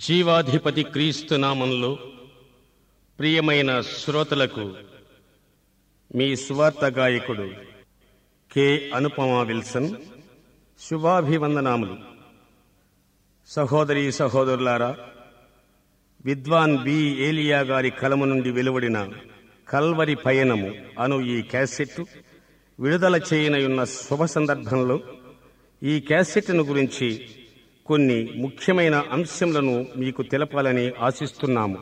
జీవాధిపతి క్రీస్తు నామంలో ప్రియమైన శ్రోతలకు మీ సువార్త గాయకుడు కె అనుపమ విల్సన్ శుభాభివందనాములు సహోదరి సహోదరులారా విద్వాన్ బి ఏలియా గారి కలము నుండి వెలువడిన కల్వరి పయనము అను ఈ క్యాసెట్ విడుదల చేయనయున్న శుభ సందర్భంలో ఈ క్యాసెట్ను గురించి కొన్ని ముఖ్యమైన అంశములను మీకు తెలపాలని ఆశిస్తున్నాము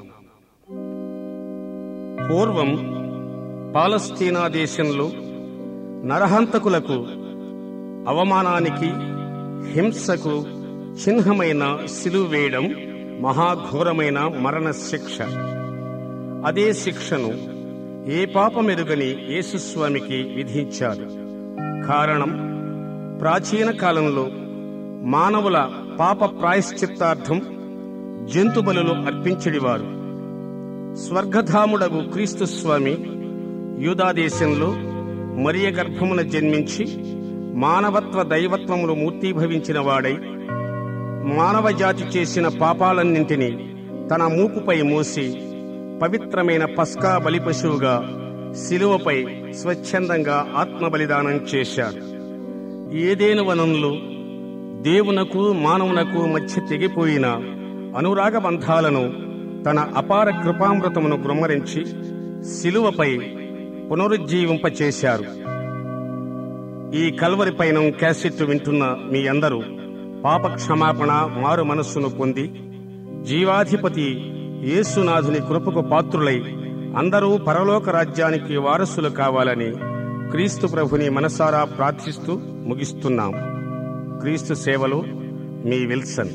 పూర్వం పాలస్తీనా దేశంలో నరహంతకులకు అవమానానికి హింసకు చిహ్నమైన సిలువ వేయడం మహాఘోరమైన మరణ శిక్ష అదే శిక్షను ఏ పాపమెరుగని యేసుస్వామికి విధించారు కారణం ప్రాచీన కాలంలో మానవుల పాప ప్రాయశ్చిత్తార్థం జంతు బలులు అర్పించడివారు స్వర్గధాముడగు క్రీస్తు స్వామి యూదాదేశంలో మరియ గర్భమున జన్మించి మానవత్వ దైవత్వములు మూర్తీభవించిన వాడై మానవ జాతి చేసిన పాపాలన్నింటినీ తన మూపుపై మోసి పవిత్రమైన పస్కా బలి పశువుగా శిలువపై స్వచ్ఛందంగా ఆత్మ బలిదానం చేశాడు ఏదేను వనంలో దేవునకు మానవునకు మధ్య తెగిపోయిన అనురాగ బంధాలను తన అపార కృపామృతమును గృమ్మరించి శిలువపై పునరుజ్జీవింపచేశారు ఈ కల్వరి పైన క్యాసెట్ వింటున్న మీ అందరూ పాప క్షమాపణ మారు మనస్సును పొంది జీవాధిపతి యేసునాథుని కృపకు పాత్రులై అందరూ పరలోక రాజ్యానికి వారసులు కావాలని క్రీస్తు ప్రభుని మనసారా ప్రార్థిస్తూ ముగిస్తున్నాం క్రీస్తు సేవలో మీ విల్సన్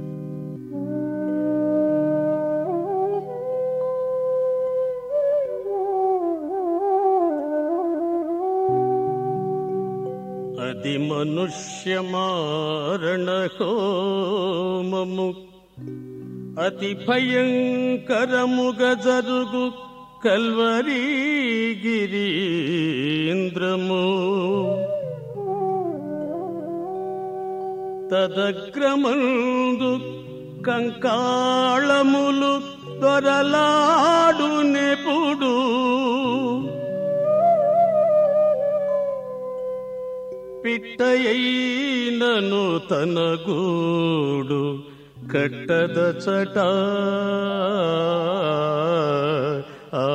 అది మనుష్య మారణ హోమము అతి భయంకరముగ జరుగు కల్వరి గిరీంద్రము తదగ్రమందు కంకాళములు దొరలాడు నెపుడు పిట్టయైనను తన గూడు కట్టద చట ఆ,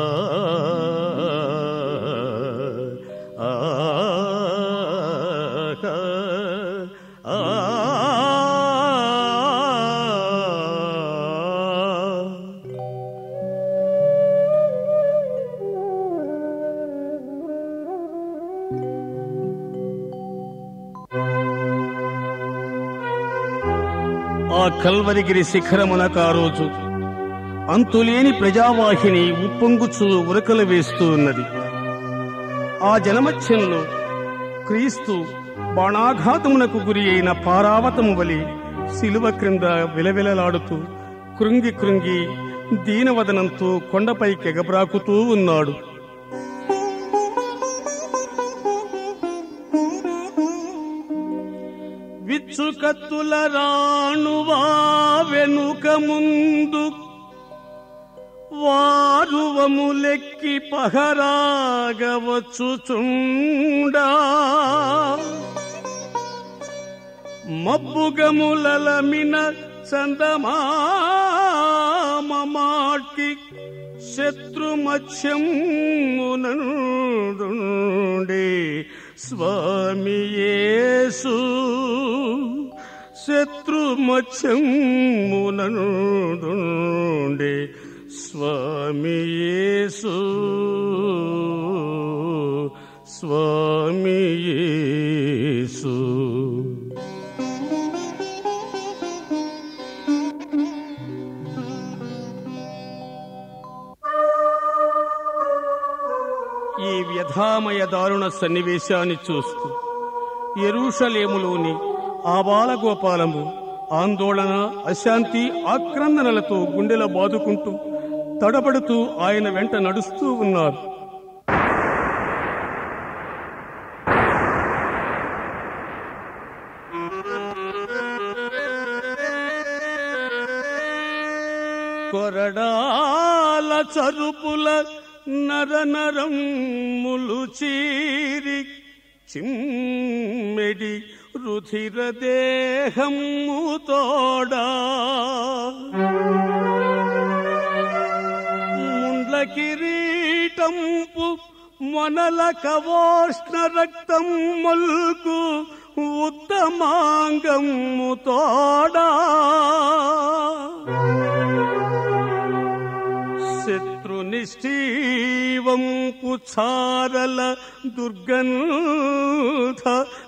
ఆ, ఆ, ఆ. ఆ కల్వరిగిరి శిఖరమునకు ఆ రోజు అంతులేని ప్రజావాహిని ఉప్పొంగుచూ ఉరకలు వేస్తూ ఉన్నది ఆ జనమధ్యంలో క్రీస్తు బాణాఘాతమునకు గురి అయిన పారావతము వలి శిలువ క్రింద విలవిలలాడుతూ కృంగి కృంగి దీనవదనంతో కొండపైకి ఎగబ్రాకుతూ ఉన్నాడు విచ్చుకత్తుల రాణువా వెనుక ముందు వారువములెక్కి పహరాగవచ్చుచుండా మబ్బుగములలమిన చందమామమాటి శత్రుమత్స్యమునందుండే స్వామి యేసు శత్రుమత్స్యమునందుండే స్వామి యేసు స్వామి యేసు ఈ వ్యధామయ దారుణ సన్నివేశాన్ని చూస్తూ ఎరుషలేములోని ఆబాల గోపాలము ఆందోళన అశాంతి ఆక్రందనలతో గుండెల బాదుకుంటూ తడబడుతూ ఆయన వెంట నడుస్తూ ఉన్నారు కొరడాల చరుపుల నరనరములు చీరి చిమ్మెడి రుధిర దేహము తోడా ముండ్ల కిరీటంపు మొనల కవోష్ణ రక్తం మొల్కు ఉత్తమాంగము తోడా శత్రునిష్ఠీవంపు చారల దుర్గంధ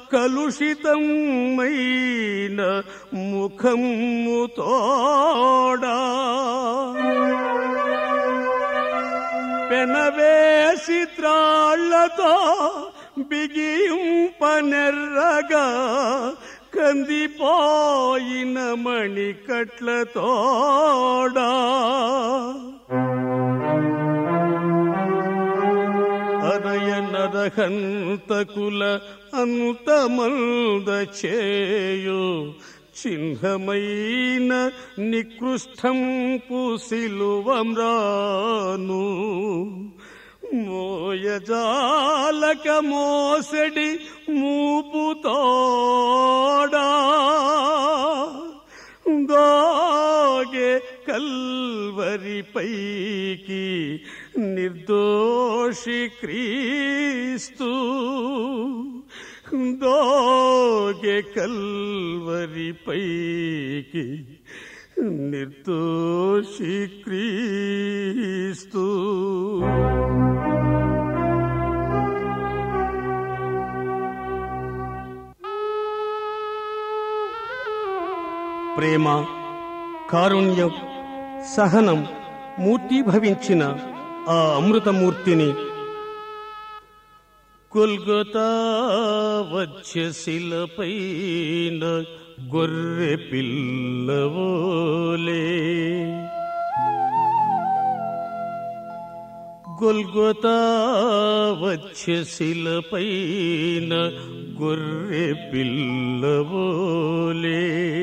కలుషితమైన ముఖము తోడా పెనవేసి త్రాళ్లతో బిగింపనెర్రగా కందిపోయిన మణికట్లతోడా అరయ నరహంతకుల అంతమంద చేయు చిహ్నమైన నికృష్టంపు సిలువమ్రాను మోయజాలక మోసడి మూపుతోడా దోగే కల్వరి పైకి నిర్దోషి క్రీస్తు దోగే కల్వరి పైకి నిర్దోషి క్రీస్తు ప్రేమ కారుణ్యం సహనం మూర్తిభవించిన ఆ అమృతమూర్తిని కొల్గొతా వచ్చశిలపైన గొర్రె పిల్లవోలే గొల్గొతా వచ్చశిలపైన గొర్రె పిల్లవోలే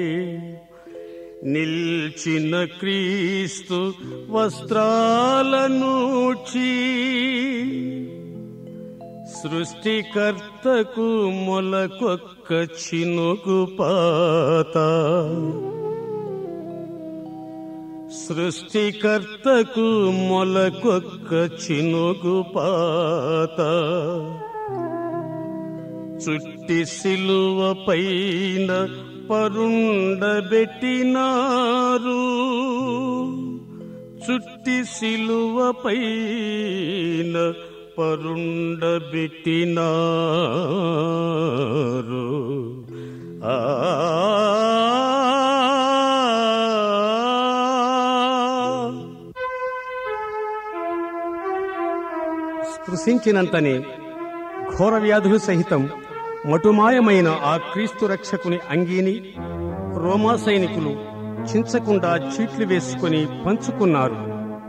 నిల్చిన క్రీస్తు వస్త్రాలను సృష్టికర్తకు మొలకొక్క చినుకు పాత సృష్టికర్తకు మొలకొక్క చినుకు పాత చుట్టి సిలువ పైన పరుండబెట్టినారు చుట్టి సిలువ పైన పరుండబెట్టినారు ఆ స్పృశించినంతనే ఘోర వ్యాధులు సహితం మటుమాయమైన ఆ క్రీస్తు రక్షకుని అంగీని రోమా సైనికులు చించకుండా చీట్లు వేసుకుని పంచుకున్నారు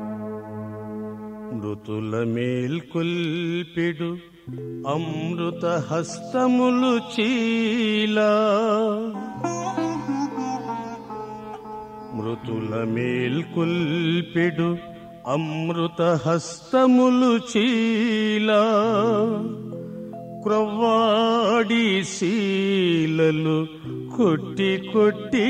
మృతుల మేల్కొల్పిడు అమృత హస్తములు చీలా మృతుల మేల్కొల్పిడు అమృత హస్తములు చీలా క్రొవ్వాడి శీలలు కొట్టి కొట్టి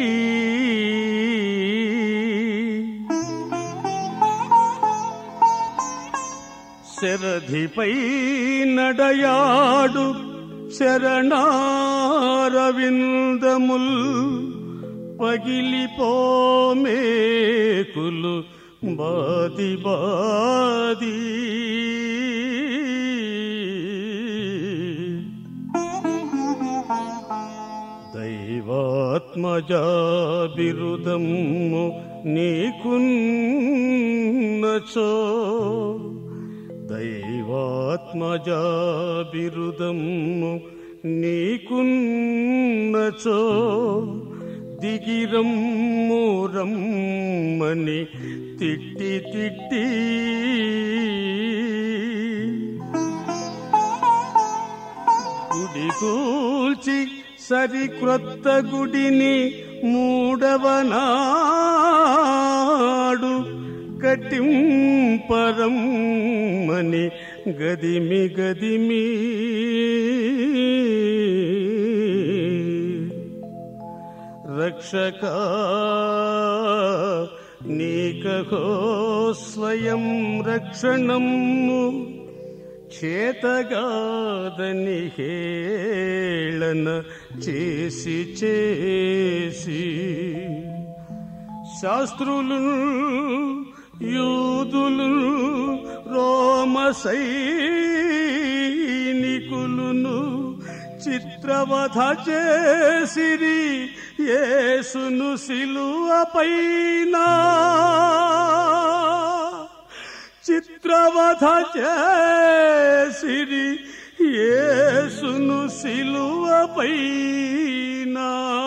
శరధిపై నడయాడు శరణారవిందముల్ పగిలిపోమేకులు బాది బాది దైవాత్మజాబిరుదము నీకున్నచో దైవాత్మజాబిరుదము నీకున్నచో దిగిరమ్మురమ్మని తిట్టి తిట్టి గుడి కూల్చి సరిక్రొత్త గుడిని మూడవ నాడు గట్టింపరమ్మని గదిమి గదిమి రక్షక నీకహో స్వయం రక్షణము చేతగాదని హేళన చేసి చేసి శాస్త్రులు యూదులు రోమ సైనికులును చిత్రవధ చేసిరి యేసును సిలువ పైన చిత్రవధ చేసిరి యేసును సిలువ పైన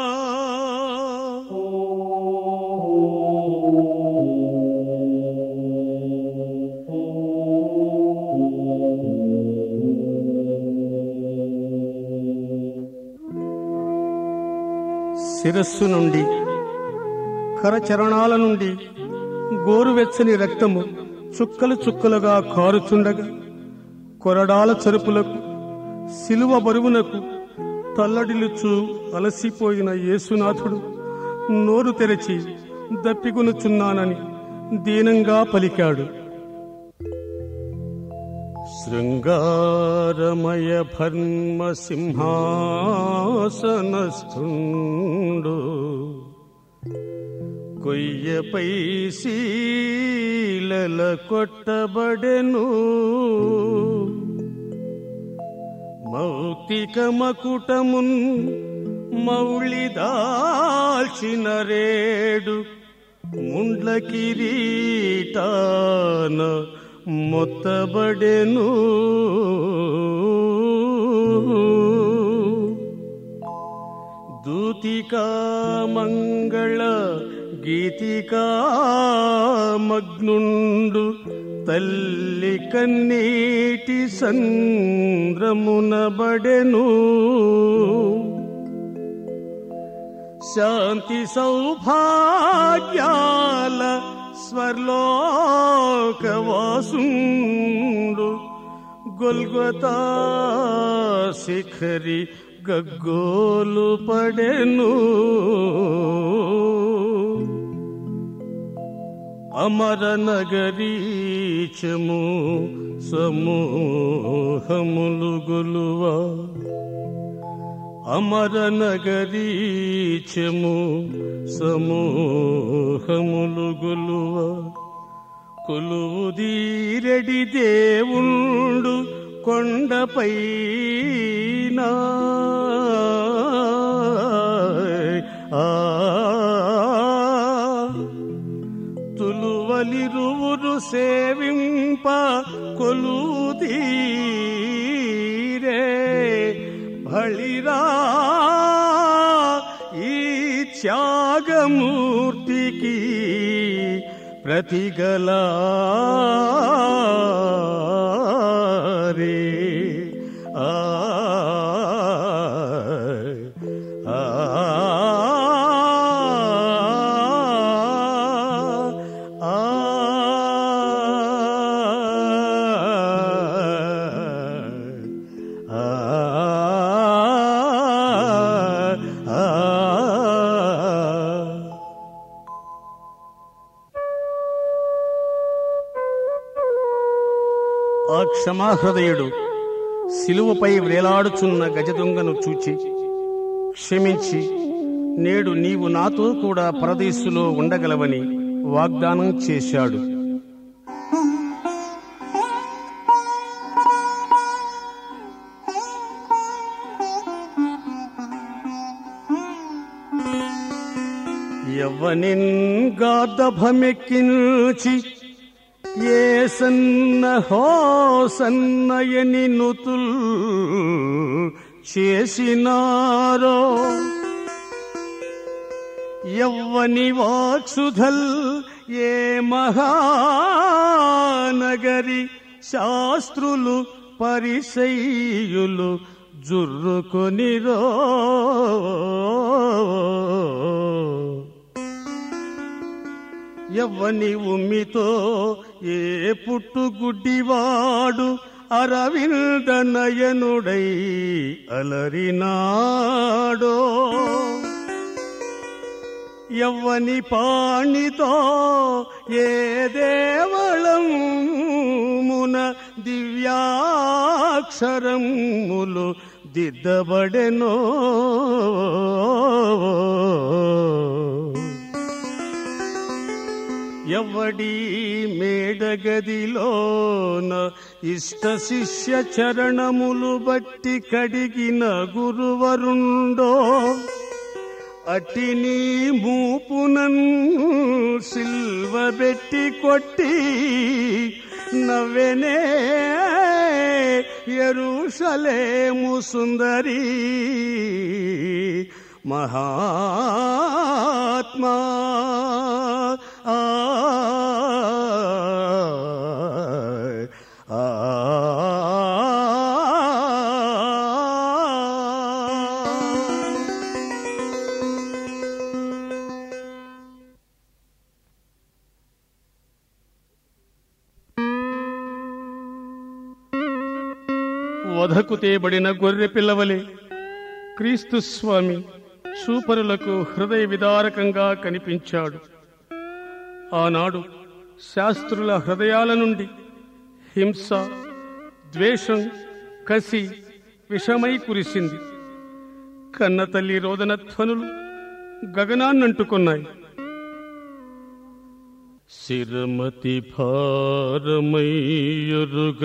శిరస్సు నుండి కరచరణాల నుండి గోరువెచ్చని రక్తము చుక్కలు చుక్కలుగా కారుచుండగా కొరడాల చెరుపులకు సిలువ బరువునకు తల్లడిల్లుచు అలసిపోయిన యేసునాథుడు నోరు తెరచి దప్పికొనుచున్నానని దీనంగా పలికాడు శృంగారమయ భర్మ సింహాసనస్థుండు కొయ్యపై శీలల కొట్టబడెను మౌక్తిక మకుటమున్ మౌళి దాల్చిన రేడు ముండ్ల కిరీటాన మొత్తబడెను దూతికా మంగళ గీతికా మగ్నుండు తల్లి కన్నీటి సంద్రమునబడెను శాంతి సౌభాగ్యాల స్వర్లోకవాసుండు గొల్గొతా శిఖరి గగ్గోలు పడెను అమర నగరీచము సమూహములు గొలువా అమర నగరీచము సమూహములు గొలువ కొలువుదీరెడి దేవుండు కొండపైన ఆ తులువలిరువురు సేవింప కొలుదీరే బళిరా ఈ త్యాగమూర్తికి ప్రతిగలారే ఆ ఆ ఆ ఆ క్షమాహృదయుడు శిలువపై వ్రేలాడుచున్న గజదొంగను చూచి క్షమించి నేడు నీవు నాతో కూడా పరదేశులో ఉండగలవని వాగ్దానం చేశాడు యవ్వనిన్ గార్ధభమెక్కించి ఏ సన్న హో సన్నయని నుతుల్ చేసినారో యవ్వని వాక్సుధల్ ఏ మహానగరి శాస్త్రులు పరిసయ్యులు జుర్రుకొనిరో ఎవ్వని ఉమ్మితో ఏ పుట్టుగుడ్డివాడు అరవింద నయనుడై అలరినాడో ఎవ్వని పాణితో ఏ దేవళమున దివ్యాక్షరములు దిద్దబడెనో ఎవడి మేడగదిలోన ఇష్ట శిష్య చరణములు బట్టి కడిగిన గురువరుండో అటిని మూపునన్ సిల్వబెట్టి కొట్టి నవ్వెనే ఎరుషలేము సుందరి మహాత్మా ఆ ఆ వధకు తేబడిన గొర్రె పిల్లవలే క్రీస్తు స్వామి చూపరులకు హృదయ విదారకంగా కనిపించాడు ఆనాడు శాస్త్రుల హృదయాల నుండి హింస ద్వేషం కసి విషమై కురిసింది కన్నతల్లి రోదన ధ్వనులు గగనాన్నంటుకున్నాయి శిరమతి భారమయ్యరుగ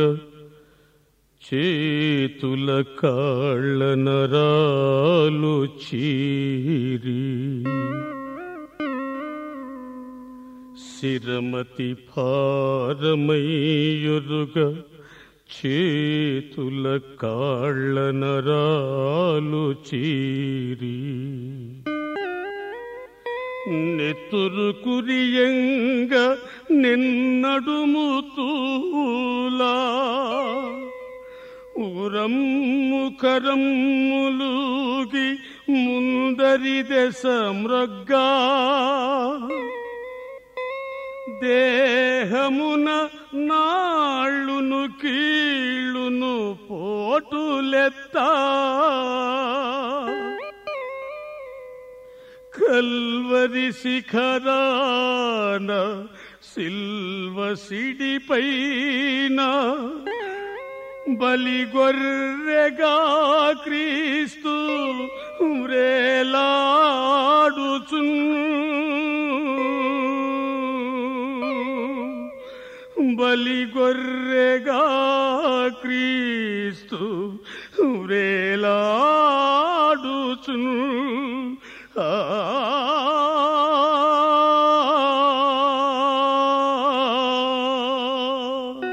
చేతుల కాళ్ళ నరాలు చీరి శిరమతి భారమయ్యరుగ చేతుల కాళ్ళ నరాలు చీరి నెత్తురు కురియంగ నిన్నడుము తూలా ఉరమ్ము కరమ్ములుగి ముందరి దశ మృగ్గా దేహమున నాళ్ళును కీళ్ళును పోటులెత్తా కల్వరి శిఖరాన సిల్వ సిడిపైన బలి గొర్రెగా క్రీస్తు వ్రేలాడుచు బలి గొర్రెగా క్రీస్తు వ్రేలాడుచు ఆ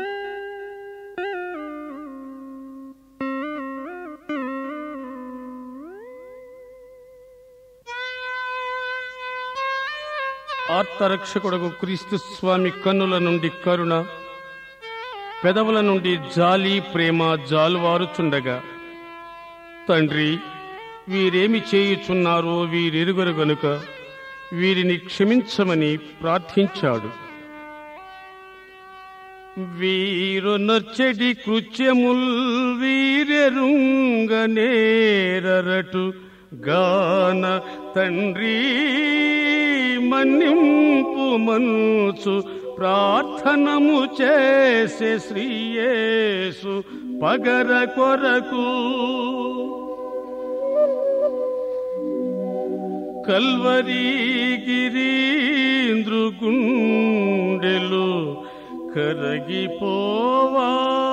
ఆర్తరక్షకుడకు క్రీస్తు స్వామి కన్నుల నుండి కరుణ పెదవుల నుండి జాలి ప్రేమ జాలువారుచుండగా తండ్రి వీరేమి చేయుచున్నారో వీరెరుగరు గనుక వీరిని క్షమించమని ప్రార్థించాడు వీరు నొచ్చడి కృత్యముల్ వీరెరుంగనేరరటు గాన తండ్రి మన్నింపు మనసు ప్రార్థనము చేసే శ్రీయేసు పగర కొరకు కల్వరి గిరీంద్రు గుండెలు కరగిపోవా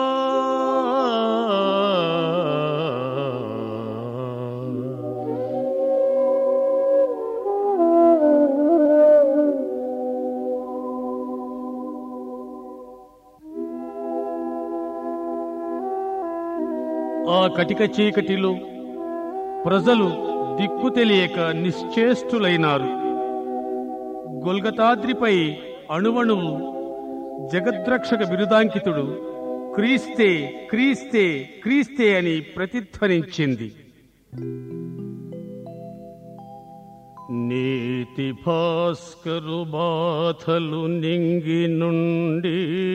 ఆ కటిక చీకటిలో ప్రజలు దిక్కు తెలియక నిశ్చేష్టులైనారు గొల్గతాద్రిపై అణువణువు జగద్రక్షక బిరుదాంకితుడు క్రీస్తే క్రీస్తే క్రీస్తే అని ప్రతిధ్వనించింది నీతి భాస్కరు బాధలు నింగి నుండి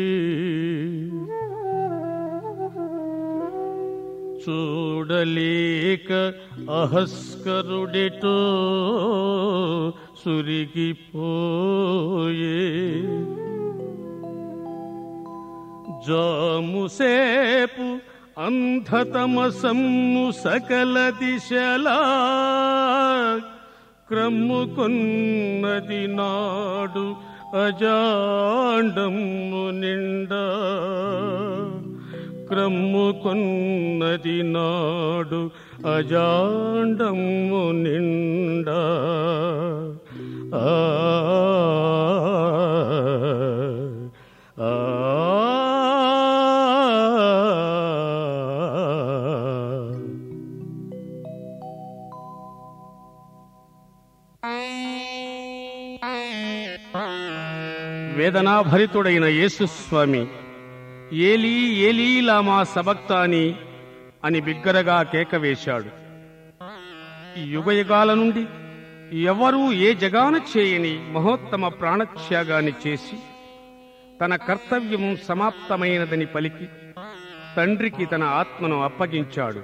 చూడలేక అహస్కరుడిటో సురిగిపోయే జాముసేపు అంధతమసమ్ము సకల దిశలా క్రమ్ముకున్నది నాడు అజాండము నిండా క్రమ్ముకున్నది నాడు అజాండము నిండా ఆ ఆ వేదనాభరితుడైన యేసుస్వామి ఏలీ ఏలీ లామా సబక్తాని అని బిగ్గరగా కేక వేశాడు ఈ యుగయుగాల నుండి ఎవరూ ఏ జగాన చేయని మహోత్తమ ప్రాణత్యాగాన్ని చేసి తన కర్తవ్యం సమాప్తమైనదని పలికి తండ్రికి తన ఆత్మను అప్పగించాడు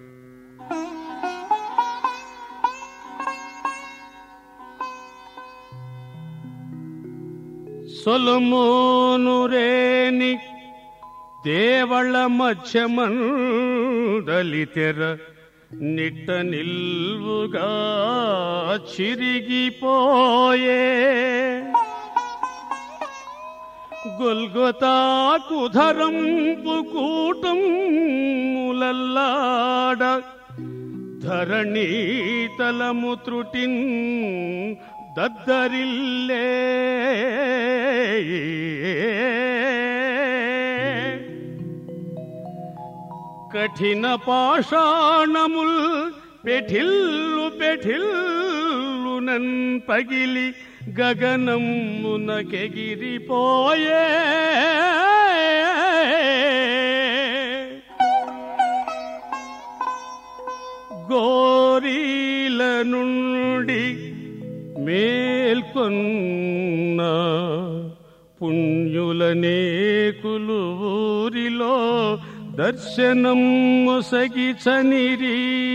సొలమోనురేని దేవళ మధ్యమందలి తెర నిట్ట నిల్వుగా చిరిగిపోయే గొల్గొతాకు ధరంపు కూటం ములల్లాడ ధరణీతలము త్రుటిన్ దద్దరిల్లే కఠిన పాషాణముల్ పెఠిల్లు పెఠిల్లు నన్ పగిలి గగనమునకెగిరిపోయే గోరీల నుండి మేల్కొన్న పుణ్యులనేకులు ఊరిలో దర్శనం మొసగి చనిరి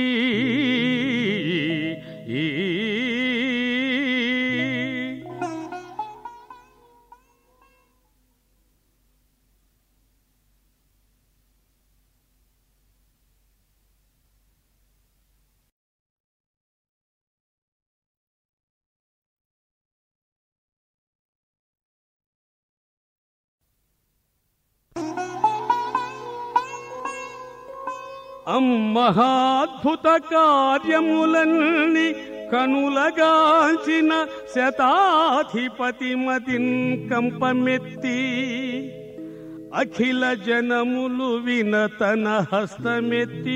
అమ్మహాద్భుత కార్యములన్నీ కనులగాల్చిన శతాధిపతి మతిన్ కంపమెత్తి అఖిల జనములు విన తన హస్తమెత్తి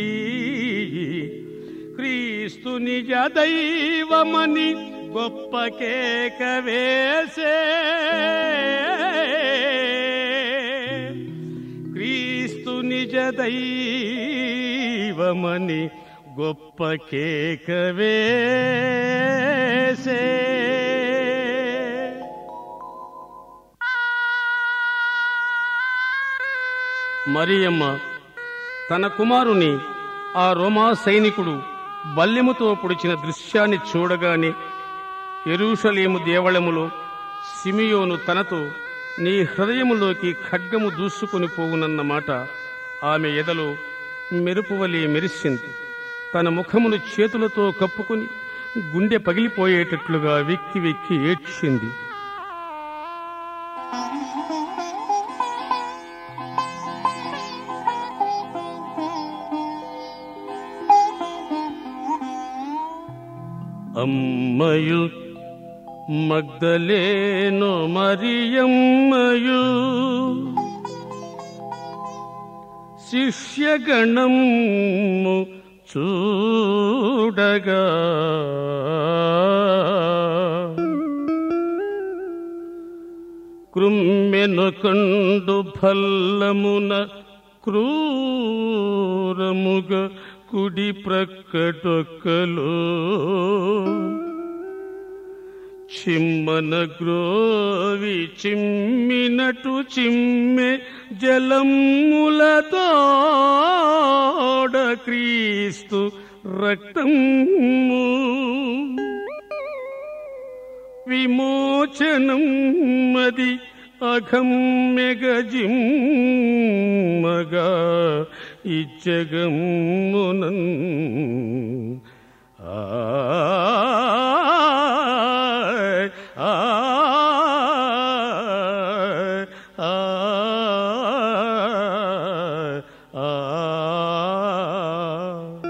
క్రీస్తు నిజ దైవమని గొప్ప కేక వేసే క్రీస్తు నిజ దైవమని గొప్ప కేక వేసే మరియమ్మ తన కుమారుని ఆ రోమా సైనికుడు బల్లెముతో పొడిచిన దృశ్యాన్ని చూడగానే ఎరుషలేము దేవళములో సిమియోను తనతో నీ హృదయములోకి ఖడ్గము దూసుకొని పోవునన్న మాట ఆమె ఎదలో మెరుపువలే మెరిసింది తన ముఖమును చేతులతో కప్పుకొని గుండె పగిలిపోయేటట్లుగా వెక్కి వెక్కి ఏడ్చింది అమ్మయు మగ్దలేను మరియమ్మయు శిష్యగణము చూడగా కృమ్మెనుకొండు ఫల్లమున క్రూరముగ కుడి ప్రక్కటొక్కలో చిమ్మన గ్రోవి చిమ్మినటు చిమ్మె జలములతోడ క్రీస్తు రక్తము విమోచనం మది అఘమ్యగజిమ్మగా ఇచ్చగమ్మునన్ ఆ ఆ ఆ ఆ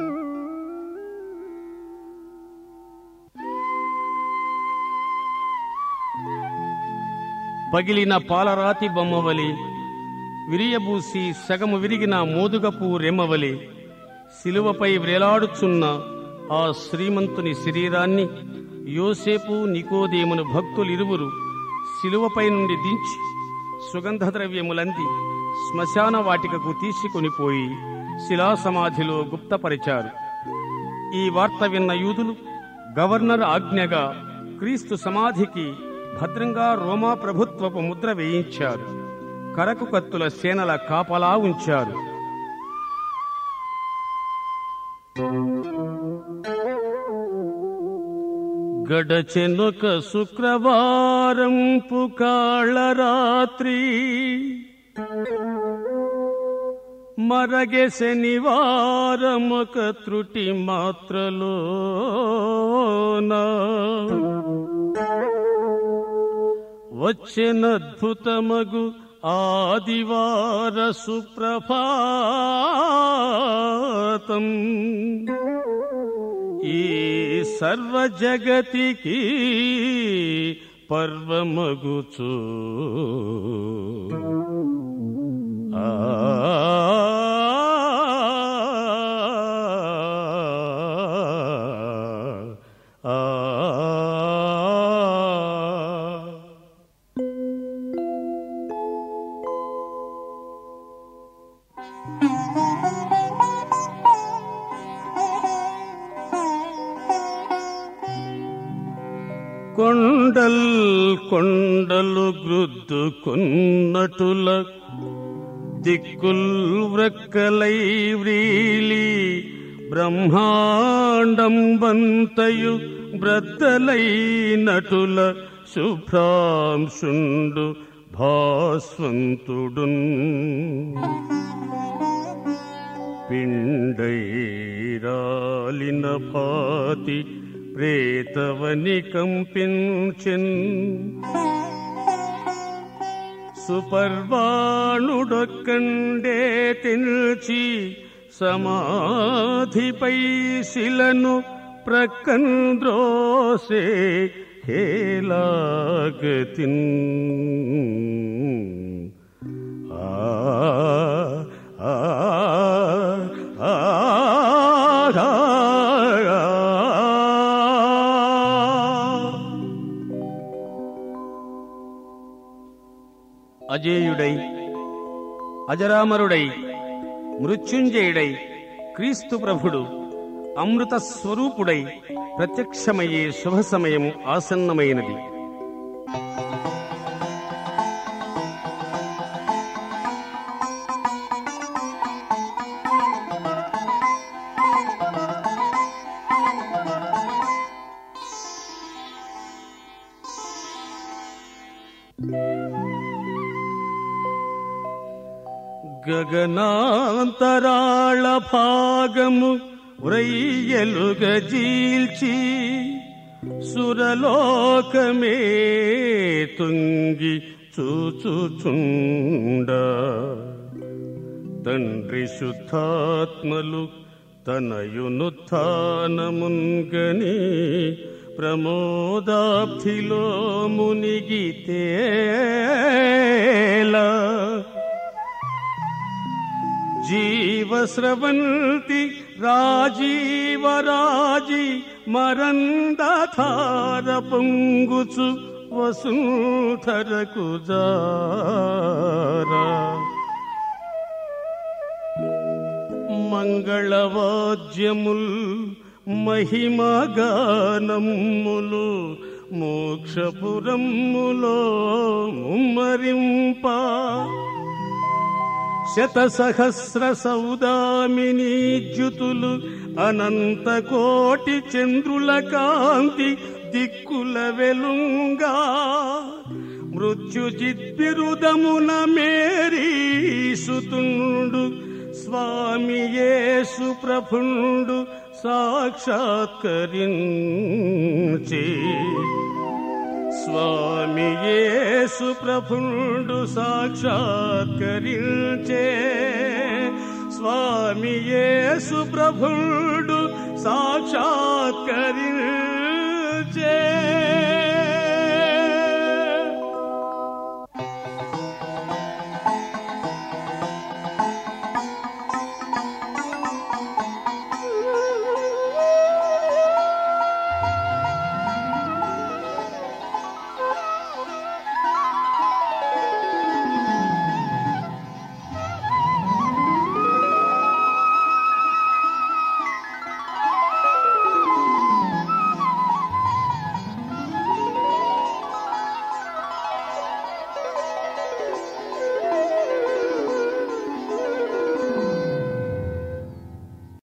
పగిలిన పాలరాతి బొమ్మవలి విరియబూసి సగము విరిగిన మోదుగపు రెమ్మవలి శిలువపై వ్రేలాడుచున్న ఆ శ్రీమంతుని శరీరాన్ని యోసేపు నికోదేమును భక్తులిరువురు శిలువపై నుండి దించి సుగంధ ద్రవ్యములంది శ్మశాన వాటికకు తీసుకొని పోయి శిలాసమాధిలో గుప్తపరిచారు ఈ వార్త విన్న యూదులు గవర్నర్ ఆజ్ఞగా క్రీస్తు సమాధికి భద్రంగా రోమా ప్రభుత్వపు ముద్ర వేయించారు కరకు కత్తుల సేనల కాపలా ఉంచారు గడచెనొక శుక్రవారం పుకాళ రాత్రి మరగె శనివారమొక త్రుటి మాత్రలోనా వచ్చెనద్భుతమగు ఆదివార సుప్రభాతం ఈ సర్వ జగతికి పర్వమగుచు ఆ ఆ కొండల్ కొండలు గ్రుద్దుకున్నటుల దిక్కుల్ వ్రక్కలై వ్రీలి బ్రహ్మాండం బంతయు బ్రద్దలై నటుల శుభ్రాంశుండు భాస్వంతుడున్ పిండైరాలిన భాతి ప్రేతవని కంపించెన్ సుపర్వాణుడొక్కండే తిల్చి సమాధిపై శిలను ప్రక్కన్ ద్రోసే హేలాగతిన్ ఆ ఆ ఆ అజేయుడై అజరామరుడై మృత్యుంజయుడై క్రీస్తు ప్రభుడు అమృత స్వరూపుడై ప్రత్యక్షమయ్యే శుభ సమయం ఆసన్నమైనది గగనాంతరాళ భాగము వ్రయ్యలుగజీల్చి సురలోకమే తుంగి చూచుచుండ తండ్రి శుద్ధాత్మలు తనయునుత్నమున్గని ప్రమోదాబ్ధిలో మునిగితేలా జీవస్రవంతి రాజీవరాజి మరందధార పొంగుచు వసుధరకు జారా మంగళవాద్యముల్ మహిమగానములు మోక్షపురములో ముమ్మరింప శత సహస్ర సౌదామిని జ్యుతులు అనంత కోటి చంద్రుల కాంతి దిక్కుల వెలుంగా మృత్యుజిద్విరుదమున మేరీ సుతుండు స్వామి యేసు ప్రభుండు సాక్షాత్కరించి స్వామి యేసు ప్రభుండు సాక్షాత్కరించే స్వామి యేసు ప్రభుండు సాక్షాత్కరి